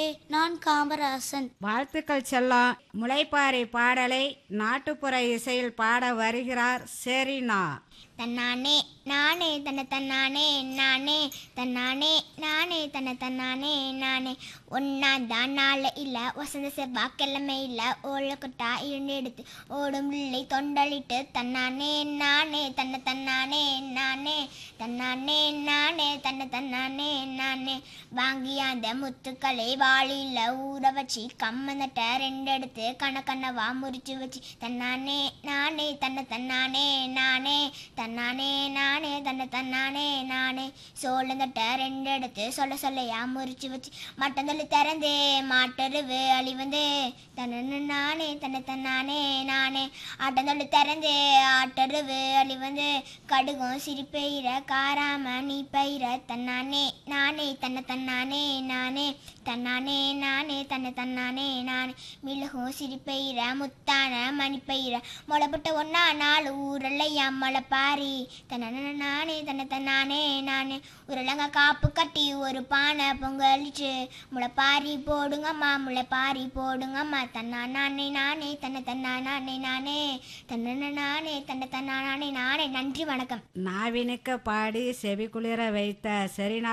நான் காமராசன் வாழ்த்துக்கள் செல்லம் முளைப்பாரி பாடலை நாட்டுப்புற இசையில் பாட வருகிறார் செரினா தன்னானே நானே தன்னை தன்னானே நானே தன்னானே நானே தன்னை தன்னானே நானே ஒன்னா தான் நாள் இல்லை வசந்த செவ்வாய்க்கிழமை இல்லை ஓழக்கொட்டா இரண்டு எடுத்து ஓடும் இல்லை தொண்டலிட்டு தன்னானே நானே தன்னை தன்னானே நானே தன்னானே நானே தன்னை தன்னானே நானே வாங்கி அந்த முத்துக்களை வாளியில் ஊற வச்சு கம்மந்தட்ட ரெண்டு எடுத்து கணக்கண்ணவா முறிச்சு வச்சு தன்னானே நானே தன்னை தன்னானே நானே தன்னானே நானே தன்னை தன்னானே நானே சோளந்தட்ட ரெண்டு எடுத்து சொல்ல சொல்லையா முறிச்சு வச்சு மட்டந்தள்ளி திறந்தே மாட்டருவு அழிவந்து தன்னு நானே தன்னை தன்னானே நானே ஆட்டந்தள்ளி திறந்தே ஆட்டருவு அழிவந்து கடுகும் சிரிப்பெயிர காராம நீ பயிர தன்னானே நானே தன்னை தன்னானே நானே தன்னானே நானே தன்னை தன்னானே நானே மிளகும் சிரிப்பெயிர முத்தான மணிப்பயிர முளைப்பட்ட ஒன்னா நாலு ஊரல்லையா முளைப்பாரி தன்ன நானே தன்னை தன்னானே நானே உருளங்க காப்பு கட்டி ஒரு பானை பொங்கலிச்சு முளைப்பாரி போடுங்கம்மா முளைப்பாரி போடுங்கம்மா தன்னா நானே நானே தன்னை தன்னா நானே நானே தன்ன நானே தன்னை தன்னா நானே நானே நன்றி வணக்கம் நாவினுக்க பாடி செவி குளிர வைத்த செரினா